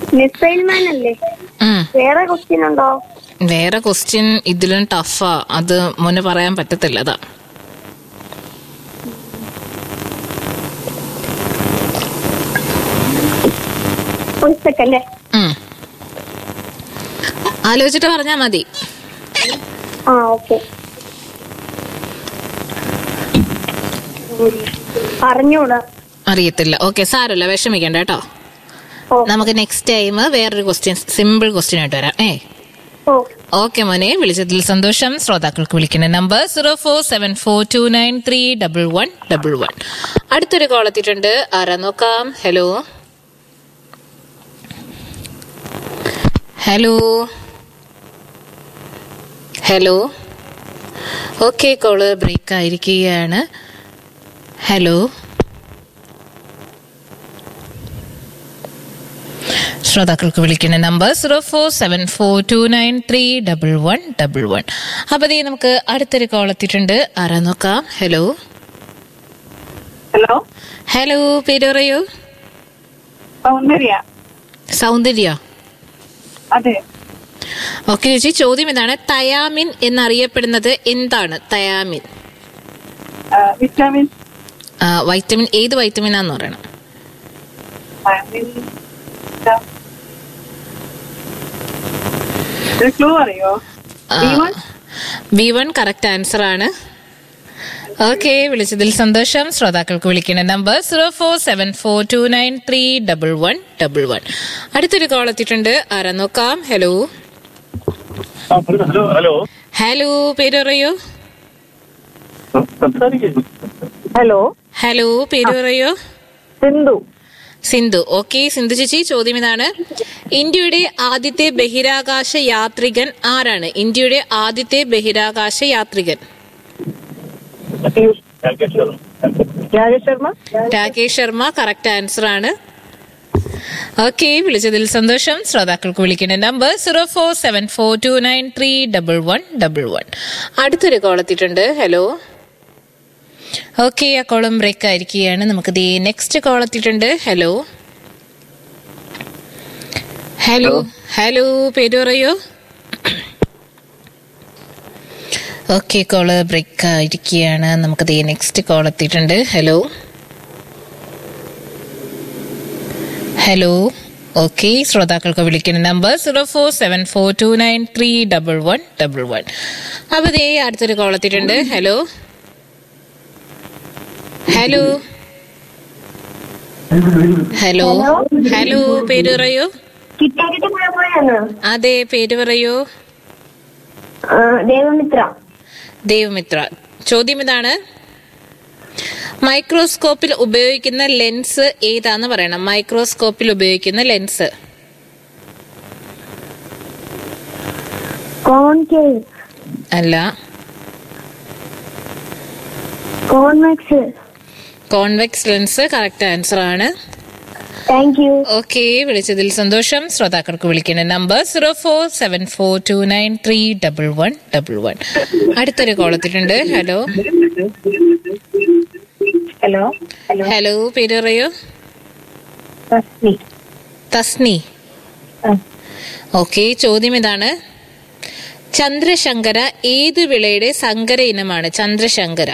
Missile മാൻ അല്ലേ ഉം. വേറെ ക്വസ്റ്റ്യൻ ഉണ്ടോ വേറെ ക്വസ്റ്റ്യൻ ഇതിലും ടഫാ അത് മുന്നേ പറയാൻ പറ്റത്തില്ല അതാ ഒരു സെക്കൻഡ് ഉം. ആലോചിച്ചിട്ട് പറഞ്ഞാ മതി ആ ഓക്കെ അറിഞ്ഞൂടാ അറിയത്തില്ല ഓക്കെ സാരമില്ല വിഷമിക്കണ്ട കേട്ടോ ഓ നമുക്ക് നെക്സ്റ്റ് ടൈം വേറൊരു ക്വസ്റ്റ്യൻ സിമ്പിൾ ക്വസ്റ്റ്യൻ ആയിട്ട് വരാം ഏ ഓ ഓക്കെ മോനെ വിളിച്ചതിൽ സന്തോഷം ശ്രോതാക്കൾക്ക് വിളിക്കുന്ന number zero four seven four two nine three double one double one അടുത്തൊരു കോൾ എത്തിയിട്ടുണ്ട് ആരാ നോക്കാം hello hello hello okay call break ആയിരിക്കുകയാണ് ഹലോ ശ്രോതാക്കൾക്ക് വിളിക്കുന്ന number zero four seven four two nine three double one double one അപ്പൊ ദേ നമുക്ക് അടുത്തൊരു കോൾ എത്തിയിട്ടുണ്ട് ആരാ നോക്കാം ഹലോ ഹലോ ഹലോ പേര് പറയൂ സൗന്ദര്യ സൗന്ദര്യ അതെ ഓക്കെ ചേച്ചി ചോദ്യം ഇതാണ് തയാമിൻ എന്നറിയപ്പെടുന്നത് എന്താണ് തയാമിൻ ആ, വിറ്റാമിൻ ആ, വൈറ്റമിൻ ഏത് വൈറ്റമിനാന്ന് പറയണം വൈറ്റമിൻ ഇതാ. ഒരു ക്ലൂ അറിയോ B1? B one correct answer ആണ് ഓക്കെ വിളിച്ചതിൽ സന്തോഷം ശ്രോതാക്കൾക്ക് വിളിക്കുന്ന number zero four seven four two nine three double one double one അടുത്തൊരു കോൾ എത്തിയിട്ടുണ്ട് ആരാ നോക്കാം ഹലോ ഹലോ ഹലോ ഹലോ പേര് പറയൂ സംസാരിക്കുന്നു ഹലോ ഹലോ പേര് പറയൂ സിന്ധു സിന്ധു ഓക്കെ സിന്ധു ചേച്ചി ചോദ്യം ഇതാണ് ഇന്ത്യയുടെ ആദ്യത്തെ ബഹിരാകാശ യാത്രികൻ ആരാണ് ഇന്ത്യയുടെ ആദ്യത്തെ ബഹിരാകാശ യാത്രികൻ രാജേഷ് ശർമ്മ രാകേഷ് ശർമ്മ കറക്റ്റ് ആൻസർ ആണ് ഓക്കെ വിളിച്ചതിൽ സന്തോഷം ശ്രോതാക്കൾക്ക് വിളിക്കുന്ന number zero four seven four two nine three double one double one അടുത്തൊരു കോൾ എത്തിയിട്ടുണ്ട് ഹലോ ഓക്കെ ആ കോളും ബ്രേക്ക് ആയിരിക്കുകയാണ് നമുക്ക് ദേ നെക്സ്റ്റ് കോൾ എത്തിയിട്ടുണ്ട് ഹലോ ഹലോ ഹലോ പേര് പറയൂ ഓക്കെ കോള് ബ്രേക്ക് ആയിരിക്കുകയാണ് നമുക്ക് ദേ നെക്സ്റ്റ് കോൾ എത്തിയിട്ടുണ്ട് ഹലോ ഹലോ ഓക്കെ ശ്രോതാക്കൾക്ക് വിളിക്കുന്ന number zero four seven four two nine three double one double one അപ്പൊ ദേ അടുത്തൊരു കോൾ എത്തിയിട്ടുണ്ട് ഹലോ ഹലോ ഹലോ ഹലോ പേര് പറയൂ കിട്ടാക്കിട്ട് പോയ പോയാണ് അതെ പേര് പറയൂ ദേവമിത്ര ദേവമിത്ര ചോദ്യം ഇതാണ് മൈക്രോസ്കോപ്പിൽ ഉപയോഗിക്കുന്ന ലെൻസ് ഏതാന്ന് പറയണം മൈക്രോസ്കോപ്പിൽ ഉപയോഗിക്കുന്ന ലെൻസ് കോൺകേവ് അല്ല convex convex lens correct answer ആണ് താങ്ക് യു ഓക്കെ വിളിച്ചതിൽ സന്തോഷം ശ്രോതാക്കൾക്ക് വിളിക്കുന്ന number zero four seven four two nine three double one double one അടുത്തൊരു കോൾ എത്തിയിട്ടുണ്ട് ഹലോ ഹലോ ഹലോ ഹലോ പേര് പറയൂ തസ്നി തസ്നി ആ. ഓക്കെ ചോദ്യം ഇതാണ് ചന്ദ്രശങ്കര ഏത് വിളയുടെ സങ്കര ഇനമാണ് ചന്ദ്രശങ്കര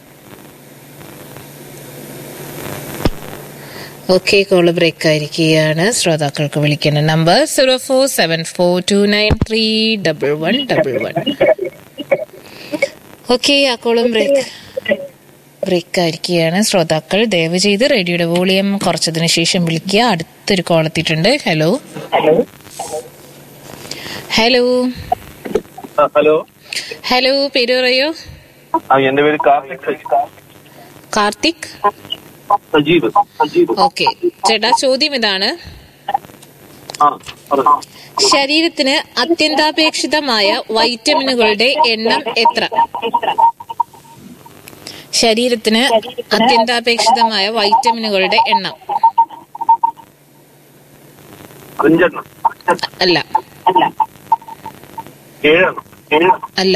ഓക്കെ കോള് ബ്രേക്ക് ആയിരിക്കുകയാണ് ശ്രോതാക്കൾക്ക് വിളിക്കുന്ന number zero four seven four two nine three double one double one okay ആ കോളും ബ്രേക്ക് ബ്രേക്ക് ആയിരിക്കുകയാണ് ശ്രോതാക്കൾ ദയവ് ചെയ്ത് റേഡിയോയുടെ വോളിയം കുറച്ചതിന് ശേഷം വിളിക്കുക അടുത്തൊരു കോൾ എത്തിയിട്ടുണ്ട് hello hello hello hello hello പേര് പറയൂ ആ എന്റെ പേര് കാർത്തിക് സജീവ്. കാർത്തിക് സജീവ് സജീവ് ഓക്കെ ചേട്ടാ ചോദ്യം ഇതാണ് ആ പറഞ്ഞോ. ശരീരത്തിന് അത്യന്താപേക്ഷിതമായ വൈറ്റമിനുകളുടെ എണ്ണം എത്ര ശരീരത്തിന് അത്യന്താപേക്ഷിതമായ വൈറ്റമിനുകളുടെ എണ്ണം അഞ്ചെണ്ണം അല്ല ഏഴെണ്ണം ഏഴെണ്ണം അല്ല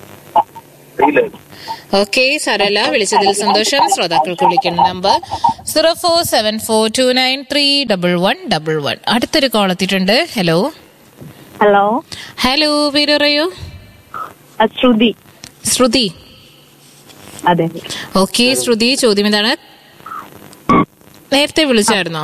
അറിയില്ലായിരുന്നു ഓക്കെ സരല വിളിച്ചതിൽ സന്തോഷം ശ്രോതാക്കൾക്ക് വിളിക്കുന്ന number zero four seven four two nine three double one double one അടുത്തൊരു കോൾ എത്തിയിട്ടുണ്ട് ഹലോ ഹലോ ഹലോ പേര് പറയൂ ശ്രുതി ശ്രുതി അതെ ഓക്കെ ശ്രുതി ചോദ്യം എന്താണ് നേരത്തെ വിളിച്ചായിരുന്നോ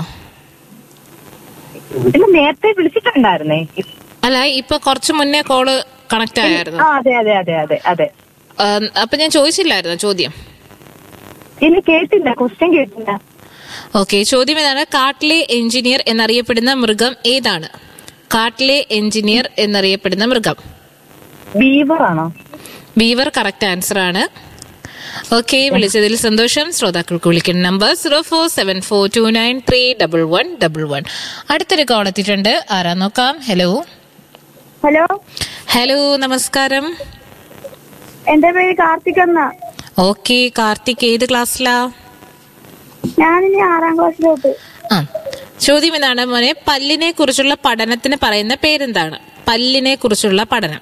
ഇല്ല നേരത്തെ വിളിച്ചിട്ടുണ്ടായിരുന്നേ അല്ല ഇപ്പൊ കുറച്ച് മുന്നേ കോള് കണക്ട് ആയിരുന്നു ആ അതെ അതെ അതെ അതെ അതെ ആം, അപ്പൊ ഞാൻ ചോദിച്ചില്ലായിരുന്നു ചോദ്യം ഇല്ല കേട്ടില്ല ക്വസ്റ്റ്യൻ കേട്ടില്ല ഓക്കെ ചോദ്യം ഇതാണ് കാട്ടിലെ എഞ്ചിനീയർ എന്നറിയപ്പെടുന്ന മൃഗം ഏതാണ് കാട്ടിലെ എഞ്ചിനീയർ എന്നറിയപ്പെടുന്ന മൃഗം ബീവർ ആണോ ബീവർ കറക്റ്റ് ആൻസർ ആണ് ഓക്കെ വിളിച്ചതിൽ സന്തോഷം ശ്രോതാക്കൾക്ക് വിളിക്കുന്ന number zero four seven four two nine three double one double one അടുത്തൊരു കോൾ എത്തിയിട്ടുണ്ട് ആരാ നോക്കാം ഹലോ ഹലോ ഹലോ നമസ്കാരം എന്റെ പേര് കാർത്തിക് എന്ന ഓക്കെ കാർത്തിക് ഏത് ക്ലാസ്സിലാ ഞാനിനി ആറാം ക്ലാസ്സിലോട്ട് ആ ചോദ്യം ഇതാണ് മോനെ പല്ലിനെ കുറിച്ചുള്ള പഠനത്തിന് പറയുന്ന പേരെന്താണ് പല്ലിനെ കുറിച്ചുള്ള പഠനം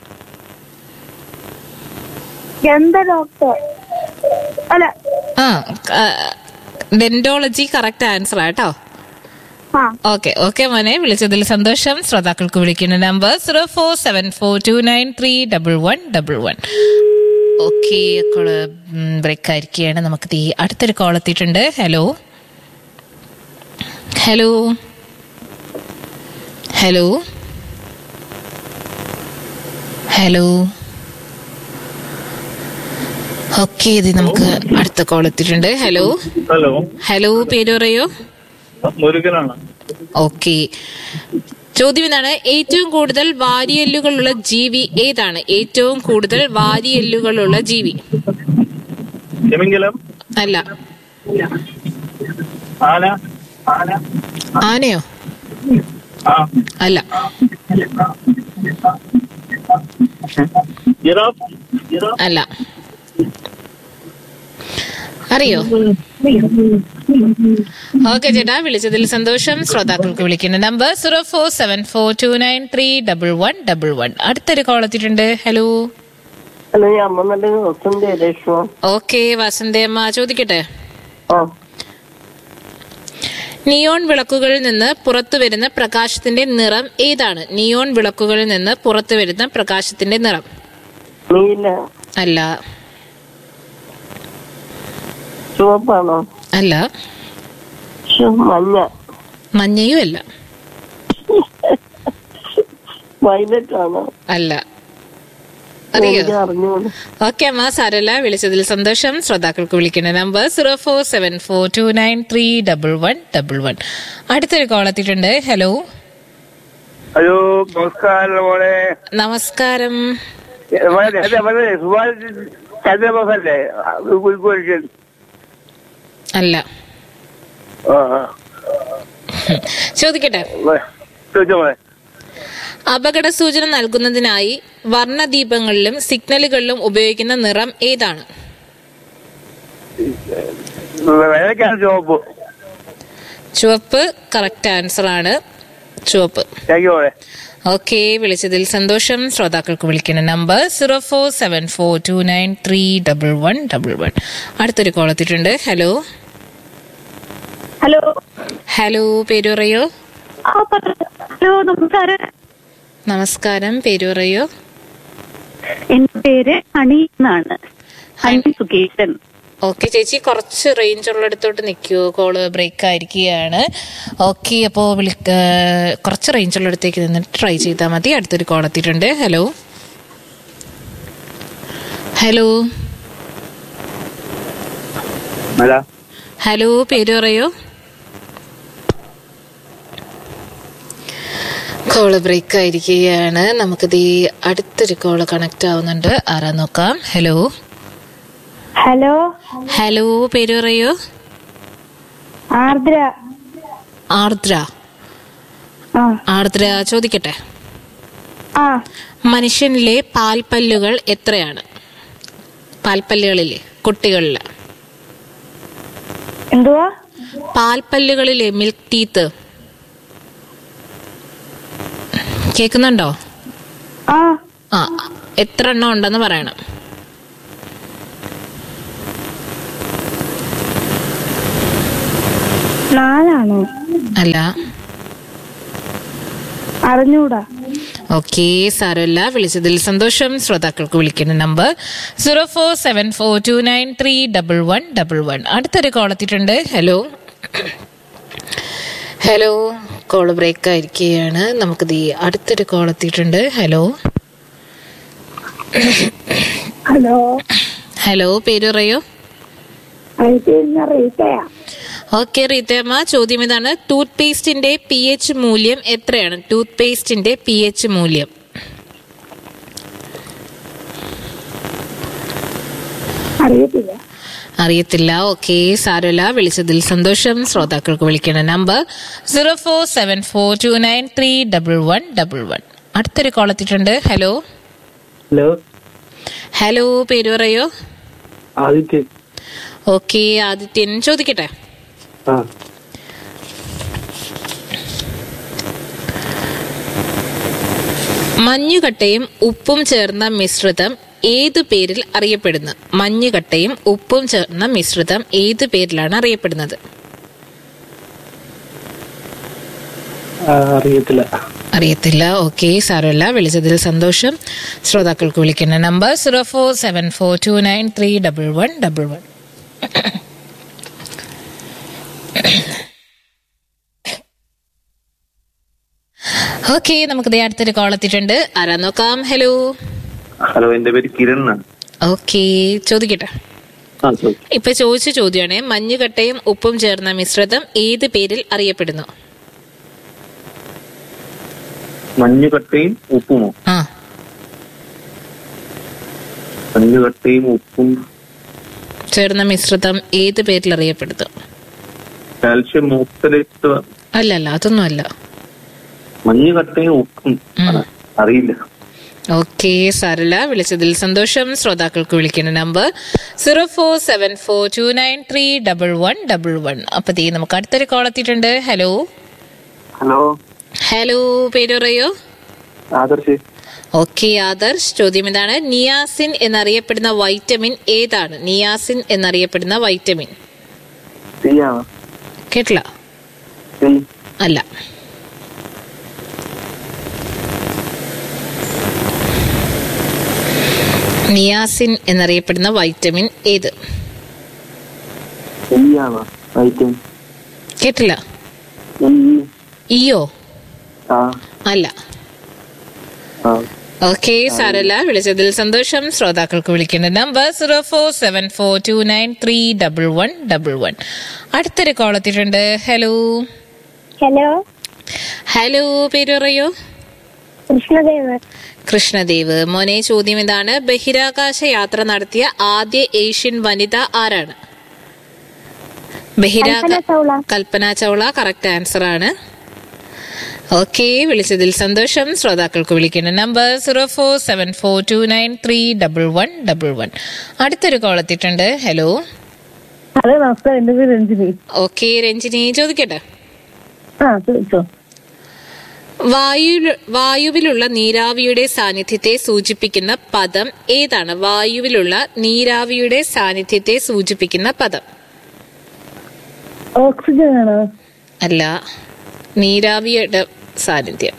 ഗന്ധ ഡോക്ടർ അല്ല ആ ഡെന്റോളജി കറക്റ്റ് ആൻസർ ആട്ടോ ആ ഓക്കെ ഓക്കെ മോനെ വിളിച്ചതിൽ സന്തോഷം ശ്രോതാക്കൾക്ക് വിളിക്കുന്ന number zero four seven four two nine three double one double one okay call break ആയിരിക്കുകയാണ് നമുക്ക് ഈ അടുത്തൊരു കോൾ എത്തിയിട്ടുണ്ട് hello hello hello hello okay ഇത് നമുക്ക് അടുത്ത കോൾ എത്തിയിട്ടുണ്ട് ഹലോ ഹലോ ഹലോ പേര് പറയോ മുരുകനാണ് ഓക്കെ ചോദ്യം ഇതാണ് ഏറ്റവും കൂടുതൽ വാരിയെല്ലുകളുള്ള ജീവി ഏതാണ് ഏറ്റവും കൂടുതൽ വാരിയെല്ലുകളുള്ള ജീവി തിമിംഗലം അല്ല ആന ആന ആനയോ ആ അല്ല ജിറാഫ് ജിറാഫ് അല്ല അറിയോ ഓക്കെ ചേട്ടാ വിളിച്ചതിൽ സന്തോഷം ശ്രോതാക്കൾക്ക് വിളിക്കുന്ന number zero four seven four two nine three double one double one അടുത്തൊരു കോൾ എത്തിയിട്ടുണ്ട് ഹലോ ഹലോ ഈ അമ്മ നല്ല വസന്ത രേഷ്മ ഓക്കെ വസന്തയമ്മ ചോദിക്കട്ടെ ആ നിയോൺ വിളക്കുകളിൽ നിന്ന് പുറത്തു വരുന്ന പ്രകാശത്തിന്റെ നിറം ഏതാണ് നിയോൺ വിളക്കുകളിൽ നിന്ന് പുറത്തു വരുന്ന പ്രകാശത്തിന്റെ നിറം നീല അല്ല ചുവപ്പാണോ അല്ല ശ്ശോ, മഞ്ഞ മഞ്ഞയും അല്ല വയലറ്റ് ആണോ അല്ല അറിയോ എനിക്ക് അറിഞ്ഞൂടെ ഓക്കെ അമ്മ സാരല്ല വിളിച്ചതിൽ സന്തോഷം ശ്രോതാക്കൾക്ക് വിളിക്കുന്ന number zero four seven four two nine three double one double one അടുത്തൊരു കോൾ എത്തിയിട്ടുണ്ട് ഹലോ ഹലോ നമസ്കാരം മോളെ നമസ്കാരം സുഭാഷ് ചന്ദ്രബോസ് അല്ലേ കോഴിക്കോട് അല്ല ആ ചോദിക്കട്ടെ ചോദിച്ചോ മോളെ അപകട സൂചന നൽകുന്നതിനായി വർണ്ണദീപങ്ങളിലും സിഗ്നലുകളിലും ഉപയോഗിക്കുന്ന നിറം ഏതാണ് വേലക്കാണ് ചുവപ്പ് ചുവപ്പ് കറക്റ്റ് ആൻസർ ആണ് ചുവപ്പ് താങ്ക് യു മോളെ ഓക്കെ വിളിച്ചതിൽ സന്തോഷം ശ്രോതാക്കൾക്ക് വിളിക്കുന്ന number zero four seven four two nine three double one double one അടുത്തൊരു കോൾ എത്തിയിട്ടുണ്ട് ഹലോ ഹലോ ഹലോ പേര് പറയോ ആ പറ- ഹലോ നമസ്കാരം നമസ്കാരം പേര് പറയോ എന്റെ പേര് ഹണി എന്നാണ് ഹണി സുകേശൻ ഓക്കെ ചേച്ചി കുറച്ച് റേഞ്ച് ഉള്ളിടത്തോട്ട് നിൽക്കുമോ കോള് ബ്രേക്ക് ആയിരിക്കുകയാണ് ഓക്കെ അപ്പോൾ വിളി ഏഹ്, കുറച്ച് റേഞ്ച് ഉള്ളിടത്തേക്ക് നിന്നിട്ട് ട്രൈ ചെയ്താൽ മതി അടുത്തൊരു കോൾ എത്തിയിട്ടുണ്ട് ഹലോ ഹലോ അല്ല ഹലോ പേര് പറയോ കോള് ബ്രേക്ക് ആയിരിക്കുകയാണ് നമുക്കിത് ഈ അടുത്തൊരു കോള് കണക്ട് ആവുന്നുണ്ട് ആരാ നോക്കാം ഹലോ ഹലോ ഹലോ പേര് പറയോ ആർദ്ര ആർദ്ര ആ ആർദ്ര ചോദിക്കട്ടെ ആ മനുഷ്യനിലെ പാൽപ്പല്ലുകൾ എത്രയാണ് പാൽപ്പല്ലുകളിലെ കുട്ടികളിലെ എന്തുവാ പാൽപ്പല്ലുകളിലെ മിൽക്ക് ടീത്ത് കേൾക്കുന്നുണ്ടോ ആ ആ എത്ര എണ്ണം ഉണ്ടെന്ന് പറയണം നാലാണോ അല്ല അറിഞ്ഞൂടാ ഓക്കെ സാരമില്ല വിളിച്ചതിൽ സന്തോഷം ശ്രോതാക്കൾക്ക് വിളിക്കുന്ന number zero four seven four two nine three double one double one അടുത്തൊരു കോൾ എത്തിയിട്ടുണ്ട് ഹലോ ഹലോ കോൾ ബ്രേക്ക് ആയിരിക്കുകയാണ് നമുക്കിത് ഈ അടുത്തൊരു കോൾ എത്തിയിട്ടുണ്ട് ഹലോ ഹലോ ഹലോ പേര് പറയോ റീത്തയാ ഓക്കെ റീത്തമ്മ ചോദ്യം ഇതാണ് ടൂത്ത് പേസ്റ്റിന്റെ പി എച്ച് മൂല്യം എത്രയാണ് ടൂത്ത് പേസ്റ്റിന്റെ പി എച്ച് മൂല്യം അറിയത്തില്ല അറിയത്തില്ല ഓക്കെ സാരമില്ല വിളിച്ചതിൽ സന്തോഷം ശ്രോതാക്കൾക്ക് വിളിക്കേണ്ട number zero four seven four two nine three double one double one അടുത്തൊരു കോൾ എത്തിയിട്ടുണ്ട് ഹലോ ഹലോ ഹലോ പേര് പറയോ ആദിത്യൻ ഓക്കെ ആദിത്യൻ ചോദിക്കട്ടെ ആ മഞ്ഞുകട്ടയും ഉപ്പും ചേർന്ന മിശ്രിതം ഏതു പേരിൽ അറിയപ്പെടുന്നു മഞ്ഞുകട്ടയും ഉപ്പും ചേർന്ന മിശ്രിതം ഏതു പേരിലാണ് അറിയപ്പെടുന്നത് ആ, അറിയത്തില്ല അറിയത്തില്ല ഓക്കെ സാരമില്ല വിളിച്ചതിൽ സന്തോഷം ശ്രോതാക്കൾക്ക് വിളിക്കുന്ന number zero four seven four two nine three double one double one okay നമുക്ക് ദേ അടുത്തൊരു കോൾ എത്തിയിട്ടുണ്ട് ആരാ നോക്കാം ഹലോ ഹലോ എന്റെ പേര് കിരൺ എന്നാണ് ഓക്കെ ചോദിക്കട്ടെ ആ ചോദിച്ചു ഇപ്പൊ ചോദിച്ച ചോദ്യമാണ് മഞ്ഞുകട്ടയും ഉപ്പും ചേർന്ന മിശ്രിതം ഏത് പേരിൽ അറിയപ്പെടുന്നു മഞ്ഞുകട്ടയും ഉപ്പുമോ ആ മഞ്ഞുകട്ടയും ഉപ്പും ചേർന്ന മിശ്രിതം ഏത് പേരിൽ അറിയപ്പെടുന്നു കാൽഷ്യം ഓക്സലേറ്റ് അല്ല അല്ല അതൊന്നും അല്ല മഞ്ഞുകട്ടയും ഉപ്പും ഉം. അറിയില്ല ഓക്കെ സാരല്ല വിളിച്ചതിൽ സന്തോഷം ശ്രോതാക്കൾക്ക് വിളിക്കുന്ന number zero four seven four two nine three double one double one അപ്പൊ ദേ നമുക്ക് അടുത്തൊരു കോൾ എത്തിയിട്ടുണ്ട് ഹലോ ഹലോ ഹലോ പേര് പറയോ ആദർശ് ഓക്കെ ആദർശ് ചോദ്യം ഇതാണ് നിയാസിൻ എന്നറിയപ്പെടുന്ന വൈറ്റമിൻ ഏതാണ് നിയാസിൻ എന്നറിയപ്പെടുന്ന വൈറ്റമിൻ ശരിയാണോ കേട്ടില്ല അല്ല നിയാസിൻ എന്നറിയപ്പെടുന്ന വൈറ്റമിൻ ഏത് ശരിയാണോ വൈറ്റമിൻ കേട്ടില്ല ഇയോ ആ അല്ല ആ ഓക്കെ സാരല്ല വിളിച്ചതിൽ സന്തോഷം ശ്രോതാക്കൾക്ക് വിളിക്കേണ്ട number zero four seven four two nine three double one double one അടുത്തൊരു കോൾ എത്തിയിട്ടുണ്ട് ഹലോ ഹലോ ഹലോ പേര് പറയൂ കൃഷ്ണദേവ് കൃഷ്ണദേവ് മോനെ ചോദ്യം ഇതാണ് ബഹിരാകാശ യാത്ര നടത്തിയ ആദ്യ ഏഷ്യൻ വനിത ആരാണ് ബഹിരാകാശ കൽപ്പന ചൗള. കൽപ്പന ചൗള കറക്റ്റ് ആൻസർ ആണ് ഓക്കെ വിളിച്ചതിൽ സന്തോഷം ശ്രോതാക്കൾക്ക് വിളിക്കേണ്ട number zero four seven four two nine three double one double one അടുത്തൊരു കോൾ എത്തിയിട്ടുണ്ട് ഹലോ ഹലോ നമസ്കാരം എന്റെ പേര് രഞ്ജിനി ഓക്കെ രഞ്ജിനി ചോദിക്കട്ടെ ആ ചോദിച്ചോ വായു വായുവിലുള്ള നീരാവിയുടെ സാന്നിധ്യത്തെ സൂചിപ്പിക്കുന്ന പദം ഏതാണ് വായുവിലുള്ള നീരാവിയുടെ സാന്നിധ്യത്തെ സൂചിപ്പിക്കുന്ന പദം ഓക്സിജൻ ആണോ അല്ല നീരാവിയുടെ സാന്നിധ്യം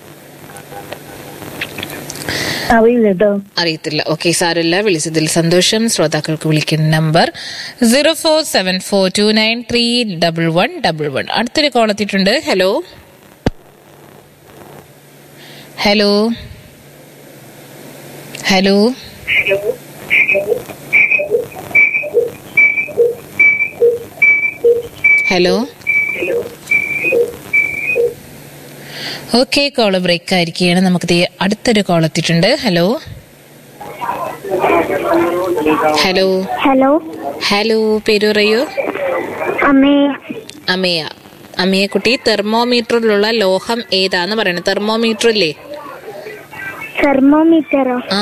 അറിയില്ല കേട്ടോ അറിയത്തില്ല ഓക്കെ സാരമില്ല വിളിച്ചതിൽ സന്തോഷം ശ്രോതാക്കൾക്ക് വിളിക്കുന്ന number zero four seven four two nine three double one double one അടുത്തൊരു കോൾ എത്തിയിട്ടുണ്ട് hello hello hello hello okay call break ആയിരിക്കുകയാണ് നമുക്ക് ദേ അടുത്തൊരു കോൾ എത്തിയിട്ടുണ്ട് ഹലോ ഹലോ ഹലോ ഹലോ പേര് പറയൂ അമ്മേ അമയ അമയ കുട്ടി തെർമോമീറ്ററിലുള്ള ലോഹം ഏതാന്ന് പറയണത് തെർമോമീറ്റർ ഇല്ലേ തെർമോമീറ്ററോ ആ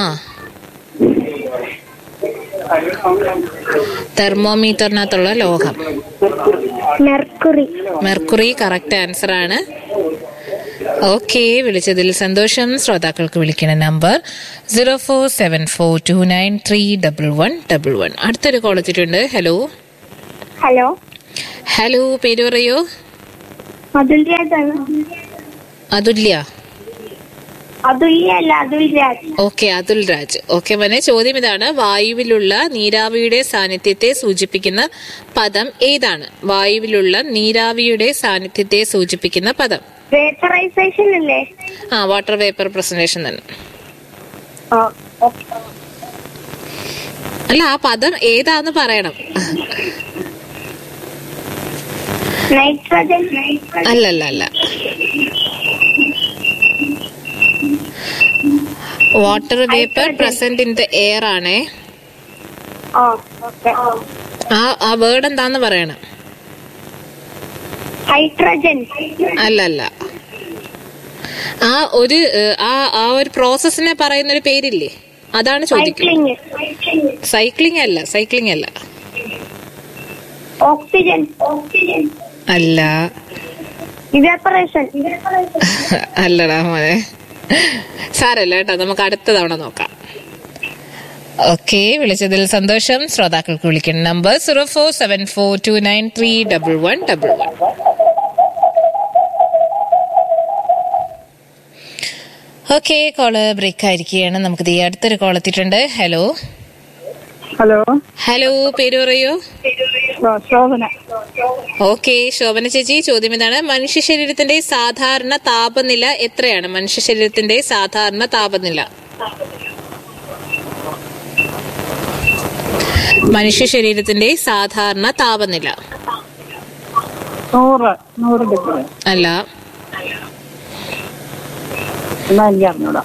തെർമോമീറ്ററിനകത്തുള്ള ലോഹം മെർക്കുറി മെർക്കുറി കറക്റ്റ് ആൻസർ ആണ് ഓക്കെ വിളിച്ചതിൽ സന്തോഷം ശ്രോതാക്കൾക്ക് വിളിക്കുന്ന number zero four seven four two nine three double one double one അടുത്തൊരു കോൾ എത്തിയിട്ടുണ്ട് ഹലോ ഹലോ ഹലോ പേര് പറയൂ അതുല്യാജാണ് അതുല്യ അതുല്യ അല്ല അതുല്യാജ് ഓക്കെ അതുൽ രാജ് ഓക്കെ മോനെ ചോദ്യം ഇതാണ് വായുവിലുള്ള നീരാവിയുടെ സാന്നിധ്യത്തെ സൂചിപ്പിക്കുന്ന പദം ഏതാണ് വായുവിലുള്ള നീരാവിയുടെ സാന്നിധ്യത്തെ സൂചിപ്പിക്കുന്ന പദം വേപ്പറൈസേഷൻ അല്ലേ ആ വാട്ടർ വേപ്പർ പ്രസന്റേഷൻ തന്നെ ആ അല്ല ആ പദം ഏതാന്ന് പറയണം നൈട്രജൻ അല്ലല്ല അല്ല water vapour present in the air ആണേ ആ ഓക്കെ ആ ആ വേർഡ് എന്താന്ന് പറയണം ഹൈഡ്രജൻ അല്ല അല്ല ആ ഒരു ഏഹ്, ആ ആ ഒരു പ്രോസസ്സിനെ പറയുന്ന ഒരു പേരില്ലേ അതാണ് ചോദിക്കുന്നത് സൈക്ലിംഗ് സൈക്ലിംഗ് അല്ല സൈക്ലിംഗ് അല്ല ഓക്സിജൻ ഓക്സിജൻ അല്ല ഇവാപ്പറേഷൻ അല്ലടാ മോനെ സാരല്ല കേട്ടോ നമുക്ക് അടുത്ത തവണ നോക്കാം ഓക്കെ വിളിച്ചതിൽ സന്തോഷം ശ്രോതാക്കൾക്ക് വിളിക്കുന്ന number zero four seven four two nine three double one double one okay call break ആയിരിക്കുകയാണ് നമുക്ക് ഈ അടുത്തൊരു കോൾ എത്തിയിട്ടുണ്ട് ഹലോ ഹലോ ഹലോ പേര് പറയൂ ശോഭന ഓക്കെ ശോഭന ചേച്ചി ചോദ്യം ഇതാണ് മനുഷ്യ ശരീരത്തിന്റെ സാധാരണ താപനില എത്രയാണ് മനുഷ്യ ശരീരത്തിന്റെ സാധാരണ താപനില മനുഷ്യ ശരീരത്തിന്റെ സാധാരണ താപനില നൂറ് നൂറ് ഡിഗ്രി അല്ല എന്നാ എനിക്ക് അറിഞ്ഞൂടാ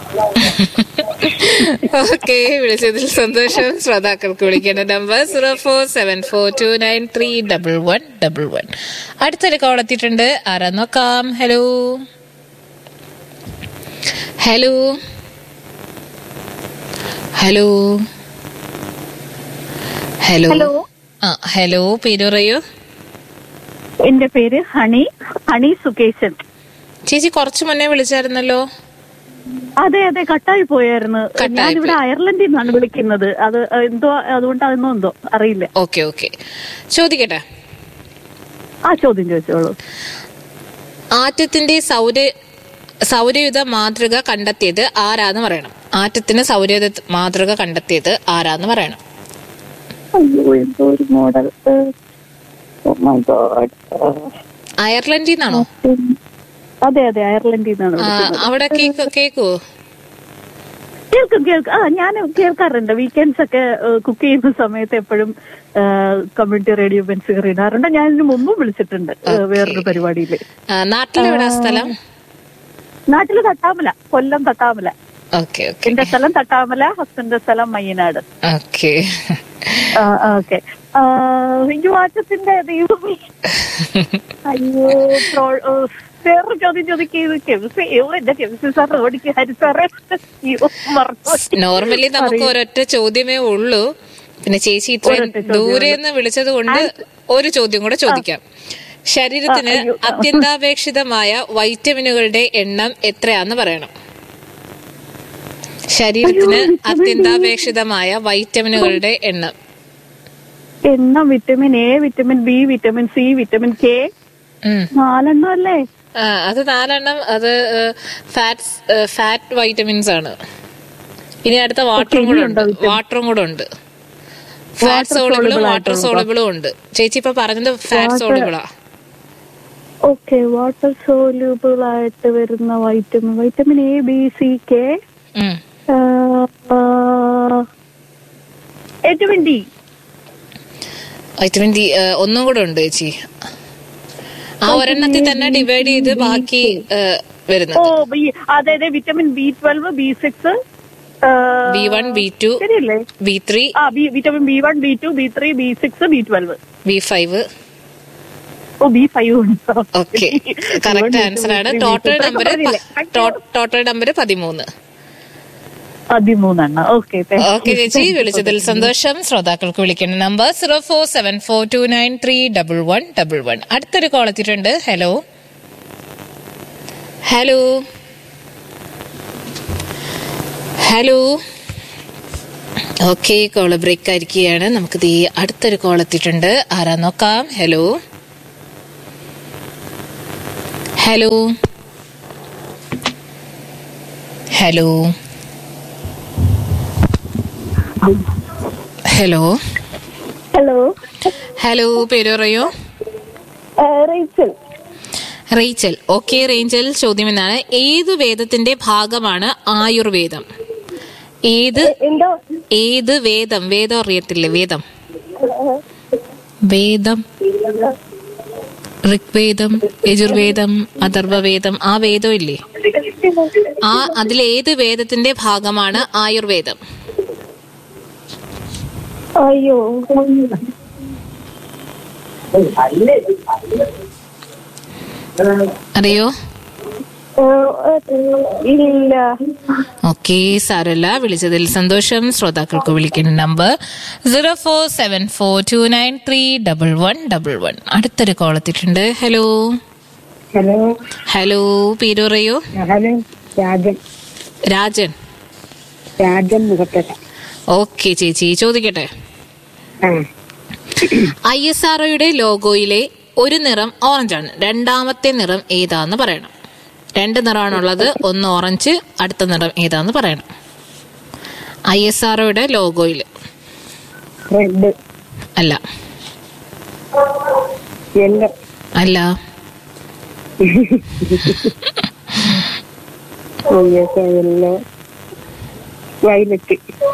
ഓക്കെ വിളിച്ചതിൽ സന്തോഷം ശ്രോതാക്കൾക്ക് വിളിക്കേണ്ട number zero four seven four two nine three double one double one അടുത്തൊരു കോൾ എത്തിയിട്ടുണ്ട് ആരാ നോക്കാം hello hello hello hello hello. ആ ഹലോ പേര് പറയൂ എന്റെ പേര് ഹണി ഹണി സുകേശൻ ചേച്ചി കുറച്ചു മുന്നേ വിളിച്ചായിരുന്നല്ലോ അതെ അതെ കട്ടായി പോയായിരുന്നു കട്ടായി ഞാനിവിടെ അയർലൻഡിൽ നിന്നാണ് വിളിക്കുന്നത് അത് എന്തോ അതുകൊണ്ടാണെന്നോ എന്തോ അറിയില്ല ഓക്കെ ഓക്കെ ചോദിക്കട്ടെ ആ ചോദ്യം ചോദിച്ചോളൂ ആറ്റത്തിന്റെ സൗര സൗരയുധ മാതൃക കണ്ടെത്തിയത് ആരാന്ന് പറയണം ആറ്റത്തിന് സൗരയുധ മാതൃക കണ്ടെത്തിയത് ആരാന്ന് പറയണം അയ്യോ എന്തോ ഒരു മോഡൽ അയർലൻഡിൽ നിന്നാണോ അതെ അതെ അയർലൻഡിൽ നിന്നാണ് ആ, വിളിക്കുന്നത് അവിടെ കേക്ക് കേക്കുവോ കേൾക്കും കേൾക്കും ആ ഞാൻ കേൾക്കാറുണ്ട് വീക്കെൻഡ്സ് ഒക്കെ കുക്ക് ചെയ്യുന്ന സമയത്ത് എപ്പോഴും കമ്മ്യൂണിറ്റി റേഡിയോ ബെൻസ് ഇടാറുണ്ട് ഞാൻ ഇതിന് മുമ്പും വിളിച്ചിട്ടുണ്ട് ഏ, വേറൊരു പരിപാടിയില് ആ, നാട്ടിലെവിടാ സ്ഥലം നാട്ടില് തട്ടാമല കൊല്ലം തട്ടാമല ഓക്കെ ഓക്കെ എന്റെ സ്ഥലം തട്ടാമല ഹസ്ബൻഡിന്റെ സ്ഥലം മയ്യനാട് ഓക്കെ ഓക്കെ അയ്യോ ആറ്റത്തിന്റെ ദൈവമേ അയ്യോ ട്രോൾ- ഏ, വേറൊരു ചോദ്യം ചോദിക്കുന്നത് കെമിസ്ട്രി അയ്യോ എന്റെ കെമിസ്ട്രി സാർ ഓടിക്ക് ഹരി സാറേ അയ്യോ മറന്നു നോർമലി നമുക്ക് ഒരൊറ്റ ചോദ്യമേ ഉള്ളൂ പിന്നെ ചേച്ചി ഇത്രയും ഒരൊറ്റ ചോദ്യമേ ദൂരെ നിന്ന് വിളിച്ചത് കൊണ്ട് ഒരു ചോദ്യം കൂടെ ചോദിക്കാം ശരീരത്തിന് ആ, അയ്യോ, ആ. അത്യന്താപേക്ഷിതമായ വൈറ്റമിനുകളുടെ എണ്ണം എത്രയാന്ന് പറയണം ശരീരത്തിന് അയ്യോ, വിറ്റമിൻ ഡി. അത്യന്താപേക്ഷിതമായ വൈറ്റമിനുകളുടെ എണ്ണം എണ്ണം vitamin A vitamin B vitamin C vitamin K ഉം. നാലെണ്ണം അല്ലേ ആ, അത് നാലെണ്ണം അത് ഫാറ്റ്സ് ഫാറ്റ് വൈറ്റമിൻസ് ആണ് ഇനി അടുത്ത വാട്ടറും കൂടെ ഉണ്ട് ഇനിയുണ്ടോ vitamin? വാട്ടറും കൂടെ ഉണ്ട് ഫാറ്റ് സോളിബിളും soluble വാട്ടർ ആയിട്ടുള്ളതോ? സോളിബിളും ഉണ്ട് ചേച്ചി ഇപ്പൊ പറഞ്ഞത് ഫാറ്റ് Water- സോളിബിളാ ഓക്കെ വാട്ടർ സോല്യൂബിൾ ആയിട്ട് വരുന്ന vitamin vitamin A B C K ഉം. വിറ്റമിൻ ഡി വൈറ്റമിൻ ഡി ആ, ഒന്നും കൂടെ ഉണ്ട് ചേച്ചി ആ ഒരെണ്ണത്തിൽ തന്നെ ഡിവൈഡ് ചെയ്ത് ബാക്കി ആ, ഓ വരുന്നത് ബി അതെ അതെ vitamin B twelve B six B one B two ശരിയല്ലേ ബി ത്രീ ആ B vitamin B one B two B three B six B twelve B five ഓ ബി ഫൈവ് ഉണ്ട് ഓക്കെ കറക്റ്റ് ആൻസർ ആണ് total number total number പതിമൂന്ന് പതിമൂന്നെണ്ണം okay okay ചേച്ചി വിളിച്ചതിൽ സന്തോഷം ശ്രോതാക്കൾക്ക് വിളിക്കുന്ന number zero four seven four two nine three double one double one അടുത്തൊരു കോൾ എത്തിയിട്ടുണ്ട് hello hello hello okay call break ആയിരിക്കുകയാണ് നമുക്ക് ഈ അടുത്തൊരു കോൾ എത്തിയിട്ടുണ്ട് ആരാ നോക്കാം hello hello hello hello hello hello പേര് പറയോ റേച്ചൽ റേച്ചൽ ഓക്കെ റേഞ്ചൽ ചോദ്യം എന്നാണ് ഏത് വേദത്തിന്റെ ഭാഗമാണ് ആയുർവേദം ഏത് എന്തോ ഏത് വേദം വേദം അറിയത്തില്ലേ വേദം വേദം ഋഗ്വേദം യജുർവേദം അഥർവവേദം ആ വേദം ഇല്ലേ ആ അതിലേത് വേദത്തിന്റെ ഭാഗമാണ് ആയുർവേദം അയ്യോ അറിയോ ഇല്ല ഓക്കെ സാരല്ല വിളിച്ചതിൽ സന്തോഷം ശ്രോതാക്കൾക്ക് വിളിക്കുന്ന number zero four seven four two nine three double one double one അടുത്തൊരു കോൾ എത്തിയിട്ടുണ്ട് ഹലോ ഹലോ ഹലോ പേര് പറയൂ ഹലോ രാജൻ രാജൻ രാജൻ മുഖത്തല ഓക്കെ ചേച്ചി ചോദിക്കട്ടെ ആ ഐ എസ് ആർഒയുടെ ലോഗോയിലെ ഒരു നിറം ഓറഞ്ചാണ് രണ്ടാമത്തെ നിറം ഏതാന്ന് പറയണം രണ്ട് നിറമാണുള്ളത് ഒന്ന് ഓറഞ്ച് അടുത്ത നിറം ഏതാന്ന് പറയണം ഐ എസ് ആർഒയുടെ ലോഗോയിൽ റെഡ് അല്ല യെല്ലോ അല്ല യെല്ലോ വയലറ്റ്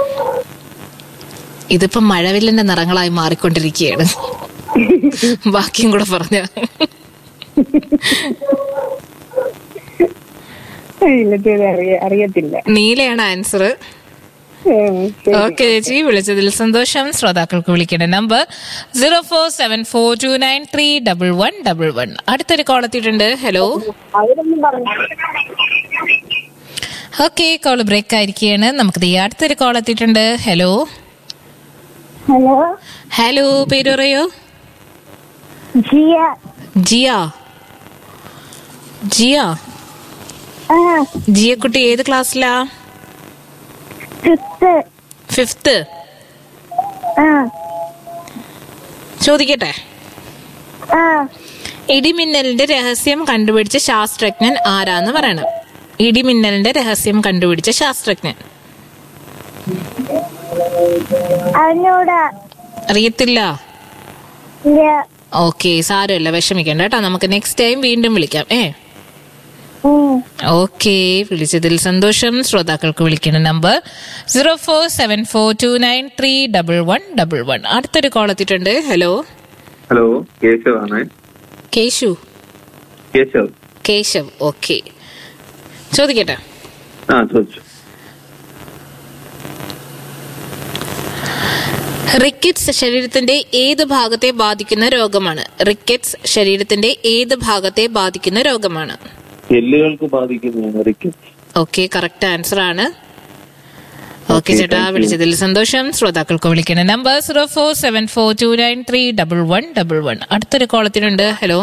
ഇതിപ്പോ മഴവില്ലിന്റെ നിറങ്ങളായി മാറിക്കൊണ്ടിരിക്കുകയാണ് ബാക്കിയും കൂടെ പറഞ്ഞ വയലറ്റ് അറിയ അറിയത്തില്ല നീലയാണ് ആൻസർ ഉം, ശരി. ഓക്കെ ചേച്ചി വിളിച്ചതിൽ സന്തോഷം ശ്രോതാക്കൾക്ക് വിളിക്കേണ്ട number zero four seven four two nine three double one double one അടുത്തൊരു കോൾ എത്തിയിട്ടുണ്ട് ഹലോ അവരൊന്നും പറഞ്ഞു ഓക്കെ കോൾ ബ്രേക്ക് ആയിരിക്കുകയാണ് നമുക്ക് ദേ അടുത്തൊരു കോൾ എത്തിയിട്ടുണ്ട് ഹലോ ഹലോ ഹലോ പേര് പറയോ ജിയ ജിയ ജിയ ആ ജിയക്കുട്ടി ഏത് ക്ലാസ്സിലാ ഫിഫ്ത്ത് ഫിഫ്ത്ത് ആ ചോദിക്കട്ടെ ആ ഇടിമിന്നലിന്റെ രഹസ്യം കണ്ടുപിടിച്ച ശാസ്ത്രജ്ഞൻ ആരാന്ന് പറയണം ഇടിമിന്നലിന്റെ രഹസ്യം കണ്ടുപിടിച്ച ശാസ്ത്രജ്ഞൻ അവനോടാ അറിയത്തില്ല ഇല്ല ഓക്കെ സാരമില്ല വിഷമിക്കണ്ട കേട്ടോ നമുക്ക് നെക്സ്റ്റ് ടൈം വീണ്ടും വിളിക്കാം ഏ ഉം. ഓക്കെ വിളിച്ചതിൽ സന്തോഷം ശ്രോതാക്കൾക്ക് വിളിക്കുന്ന number zero four seven four two nine three double one double one അടുത്തൊരു കോൾ എത്തിയിട്ടുണ്ട് ഹലോ ഹലോ കേശവ് ആണ് കേശു കേശവ് കേശവ് ഓക്കെ ചോദിക്കട്ടെ ആ ചോദിച്ചു റിക്കറ്റ്സ് ശരീരത്തിന്റെ ഏത് ഭാഗത്തെ ബാധിക്കുന്ന രോഗമാണ് റിക്കറ്റ്സ് ശരീരത്തിന്റെ ഏത് ഭാഗത്തെ ബാധിക്കുന്ന രോഗമാണ് എല്ലുകൾക്ക് ബാധിക്കുന്നതാണ് റിക്കറ്റ് ഓക്കെ കറക്റ്റ് ആൻസർ ആണ് ഓക്കെ Okay, ചേട്ടാ thank you. വിളിച്ചതിൽ സന്തോഷം ശ്രോതാക്കൾക്ക് വിളിക്കുന്ന number zero four seven four two nine three double one double one അടുത്തൊരു കോളത്തിനുണ്ട് ഹലോ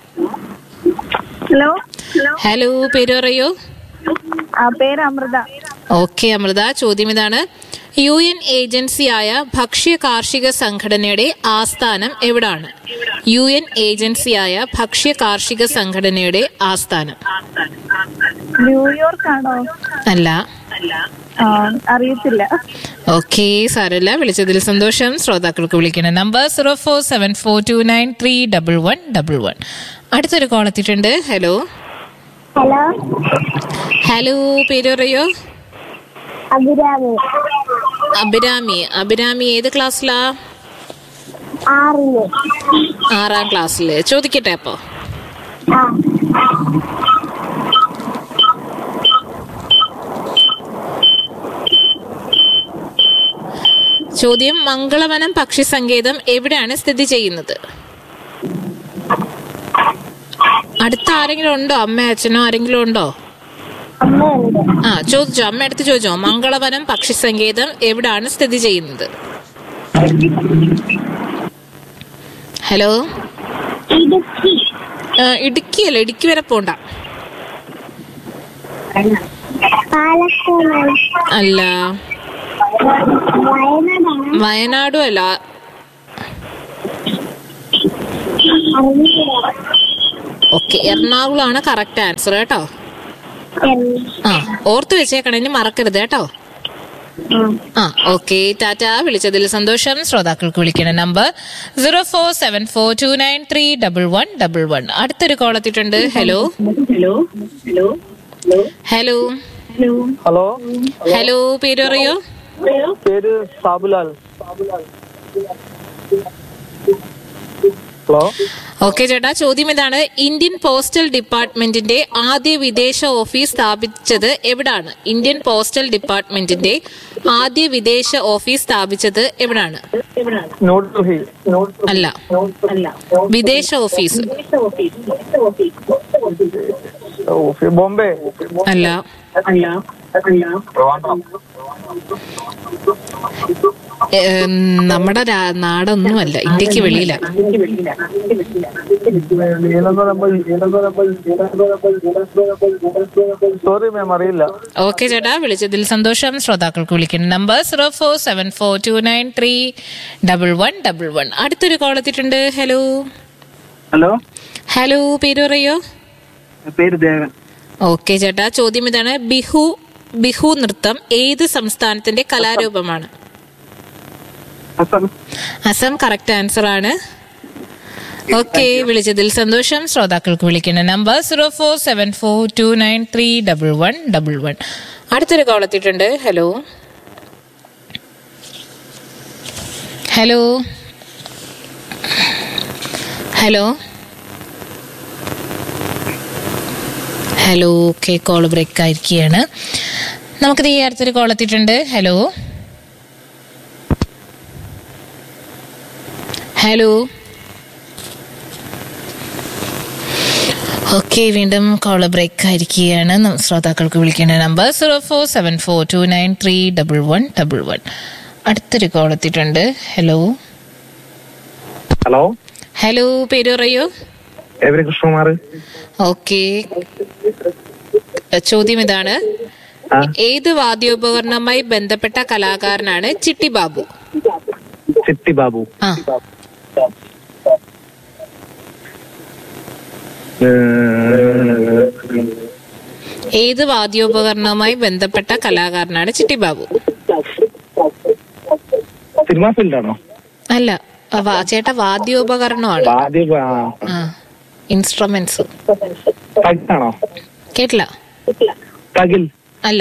ഹലോ ഹലോ ഹലോ പേര് പറയൂ ആ പേര് അമൃത ഓക്കെ അമൃത ചോദ്യം ഇതാണ് യു എൻ ഏജൻസിയായ ഭക്ഷ്യ കാർഷിക സംഘടനയുടെ ആസ്ഥാനം എവിടാണ് യു എൻ ഏജൻസിയായ ഭക്ഷ്യ കാർഷിക സംഘടനയുടെ ആസ്ഥാനം ന്യൂയോർക്ക് ആണോ അല്ല ആ അറിയത്തില്ല ഓക്കെ സാരല്ല വിളിച്ചതിൽ സന്തോഷം ശ്രോതാക്കൾക്ക് വിളിക്കുന്ന number zero four seven four two nine three double one double one അടുത്തൊരു കോൾ എത്തിയിട്ടുണ്ട് ഹലോ ഹലോ ഹലോ പേര് പറയോ അഭിരാമി അഭിരാമി അഭിരാമി ഏത് ക്ലാസ്സിലാ ആറില് ആറാം ക്ലാസ്സില് ചോദിക്കട്ടെ അപ്പോ ആ ചോദ്യം മംഗളവനം പക്ഷി സങ്കേതം എവിടെയാണ് സ്ഥിതി ചെയ്യുന്നത് അടുത്ത ആരെങ്കിലും ഉണ്ടോ അമ്മ അച്ഛനോ ആരെങ്കിലും ഉണ്ടോ അമ്മയുണ്ട് ആ ചോദിച്ചോ അമ്മ അടുത്ത് ചോദിച്ചോ മംഗളവനം പക്ഷി സങ്കേതം എവിടാണ് സ്ഥിതി ചെയ്യുന്നത് ഹലോ ഇടുക്കി ആ, ഇടുക്കിയല്ല ഇടുക്കി വരെ പോണ്ട പാലക്കാട് അല്ല വയനാടാണ് വയനാടും അല്ല അറിയില്ല ഓക്കെ എറണാകുളമാണ് കറക്റ്റ് ആൻസർ കേട്ടോ ആ ഓർത്ത് വെച്ചേക്കണം ഇനി മറക്കരുത് കേട്ടോ ആ ഓക്കെ ടാറ്റ വിളിച്ചതിൽ സന്തോഷം ശ്രോതാക്കൾക്ക് വിളിക്കണ number zero four seven four two nine three double one double one അടുത്തൊരു കോൾ എത്തിയിട്ടുണ്ട് ഹലോ ഹലോ ഹലോ ഹലോ പേര് പറയോ പേര് സാബുലാൽ ഹലോ ഓക്കെ ചേട്ടാ ചോദ്യം ഇതാണ് ഇന്ത്യൻ പോസ്റ്റൽ ഡിപ്പാർട്ട്മെന്റിന്റെ ആദ്യ വിദേശ ഓഫീസ് സ്ഥാപിച്ചത് എവിടാണ് ഇന്ത്യൻ പോസ്റ്റൽ ഡിപ്പാർട്ട്മെന്റിന്റെ ആദ്യ വിദേശ ഓഫീസ് സ്ഥാപിച്ചത് എവിടാണ് ന്യൂഡൽഹി അല്ല വിദേശ ഓഫീസ് ഓഫീസ് ബോംബെ അല്ല ഏം, നമ്മുടെ രാ- നാടൊന്നുമല്ല ഇന്ത്യക്ക് വെളിയില സോറി മാം അറിയില്ല ഓക്കെ ചേട്ടാ വിളിച്ചതിൽ സന്തോഷം ശ്രോതാക്കൾക്ക് വിളിക്കുന്ന number zero four seven four two nine three double one double one അടുത്തൊരു കോൾ എത്തിയിട്ടുണ്ട് ഹലോ ഹലോ ഹലോ പേര് പറയോ പേര് ദേവൻ ഓക്കെ ചേട്ടാ ചോദ്യം ഇതാണ് ബിഹു ബിഹു നൃത്തം ഏത് സംസ്ഥാനത്തിന്റെ കലാരൂപമാണ് അസം അസം കറക്റ്റ് ആൻസർ ആണ് ഓക്കെ വിളിച്ചതിൽ സന്തോഷം ശ്രോതാക്കൾക്ക് വിളിക്കുന്ന number zero four seven four two nine three double one double one അടുത്തൊരു കോൾ എത്തിയിട്ടുണ്ട് hello hello hello hello okay call break ആയിരിക്കുകയാണ് നമുക്കിത് ഈ അടുത്തൊരു കോൾ എത്തിയിട്ടുണ്ട് ഹലോ ഹലോ ഓക്കെ വീണ്ടും കോൾ ബ്രേക്ക് ആയിരിക്കുകയാണ് നം- ശ്രോതാക്കൾക്ക് വിളിക്കേണ്ട number zero four seven four two nine three double one double one അടുത്തൊരു കോൾ എത്തിയിട്ടുണ്ട് ഹലോ ഹലോ ഹലോ പേര് പറയൂ എവരി കൃഷ്ണകുമാർ ഓക്കെ ചോദ്യം ഇതാണ് ഏത് വാദ്യോപകരണവുമായി ബന്ധപ്പെട്ട കലാകാരനാണ് ചിട്ടി ബാബു ചിട്ടി ബാബു ആ ഏത് വാദ്യോപകരണവുമായി ബന്ധപ്പെട്ട കലാകാരനാണ് ചിട്ടി ബാബു സിനിമാ ഫീൽഡാണോ അല്ല ആ വാ- ചേട്ടാ വാദ്യോപകരണമാണ് ആദ്യം ആ ഇൻസ്ട്രുമെന്റ്സ് തഗാണോ കേട്ടില്ല തകിൽ അല്ല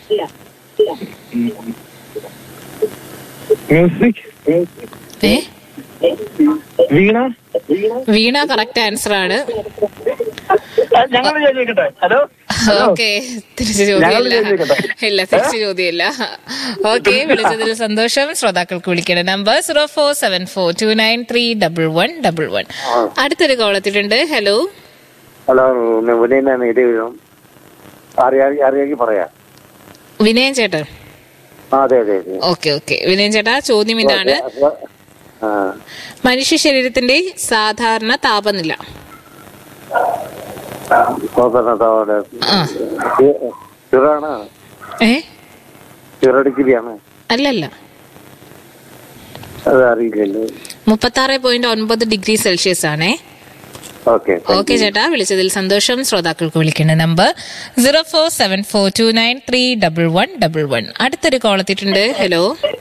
മ്യൂസിക് ഏ വീണ വീണ കറക്റ്റ് ആൻസർ ആണ് ഞങ്ങൾ ചോദിക്കട്ടെ ഹലോ ഓക്കെ തിരിച്ചു ഞങ്ങൾ ചോദ്യമില്ല ചോദിക്കട്ടെ? ഇല്ല തിരിച്ചു ചോദ്യമില്ല ഓക്കെ വിളിച്ചതിൽ സന്തോഷം ശ്രോതാക്കൾക്ക് വിളിക്കേണ്ട number zero four seven four two nine three double one double one അടുത്തൊരു കോൾ എത്തിയിട്ടുണ്ട് ഹലോ ഹലോ വിനയനാണ് ഇടവരും അറിയാ അറിയാമെങ്കിൽ പറയാം വിനയൻ ചേട്ടൻ ആ അതെ അതെ അതെ ഓക്കെ ഓക്കെ വിനയൻ ചേട്ടാ ചോദ്യം ഇതാണ് ആ മനുഷ്യ ശരീരത്തിന്റെ സാധാരണ താപനില കോപ്പറിനത്തോടെ ആ ചിറാണ് ഏ ചിറടിക്കിരിയാണ് അല്ലല്ല അത് അറിയില്ലല്ലോ മുപ്പത്തി ആറ് പോയിന്റ് ഒൻപത് ഡിഗ്രി സെൽഷ്യസ് ആണേ ഓക്കെ ഓക്കെ ചേട്ടാ വിളിച്ചതിൽ സന്തോഷം ശ്രോതാക്കൾക്ക് വിളിക്കേണ്ട number zero four seven four two nine three double one double one അടുത്തൊരു കോൾ എത്തിയിട്ടുണ്ട് hello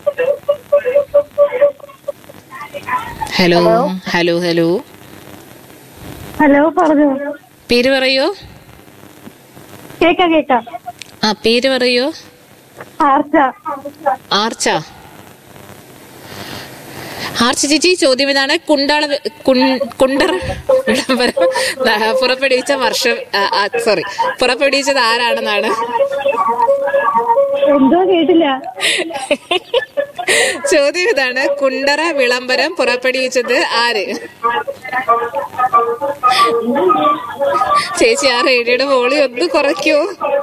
hello hello hello hello പറഞ്ഞു പേര് പറയോ കേക്കാം കേക്കാം ആ പേര് പറയോ ആർച്ച ആർച്ച ആർച്ച ചേച്ചി ചോദ്യം ഇതാണ് കുണ്ടാള കുൺ- കുണ്ടർ വിളംബരം ദാ, പുറപ്പെടുവിച്ച വർഷം സോറി പുറപ്പെടുവിച്ചത് ആരാണെന്നാണ് എന്തോ കേട്ടില്ല ചോദ്യം ഇതാണ് കുണ്ടറ വിളംബരം പുറപ്പെടുവിച്ചത് ആര് ചേച്ചി ആ റേഡിയോയുടെ വോളി ഒന്ന് കുറയ്ക്കോ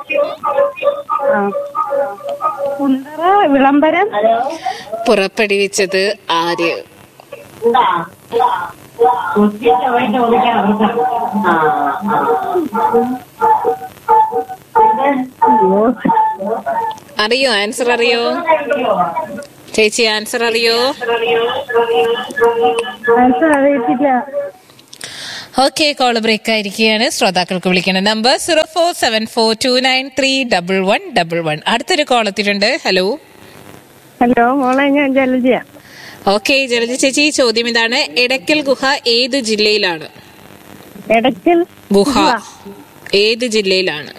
കുണ്ടറ വിളംബരം പുറപ്പെടുവിച്ചത് ആര് അറിയോ ആൻസർ അറിയോ ചേച്ചി ആൻസർ അറിയോ ആൻസർ അറിയത്തില്ല ഓക്കെ കോൾ ബ്രേക്ക് ആയിരിക്കുകയാണ് ശ്രോതാക്കൾക്ക് വിളിക്കേണ്ട number zero four seven four two nine three double one double one അടുത്തൊരു കോൾ എത്തിയിട്ടുണ്ട് ഹലോ ഹലോ മോളെ ഞാൻ ജലജയ ഓക്കെ ജലജ ചേച്ചി ചോദ്യം ഇതാണ് എടക്കൽ ഗുഹ ഏത് ജില്ലയിലാണ് എടക്കൽ ഗുഹ ഏത് ജില്ലയിലാണ്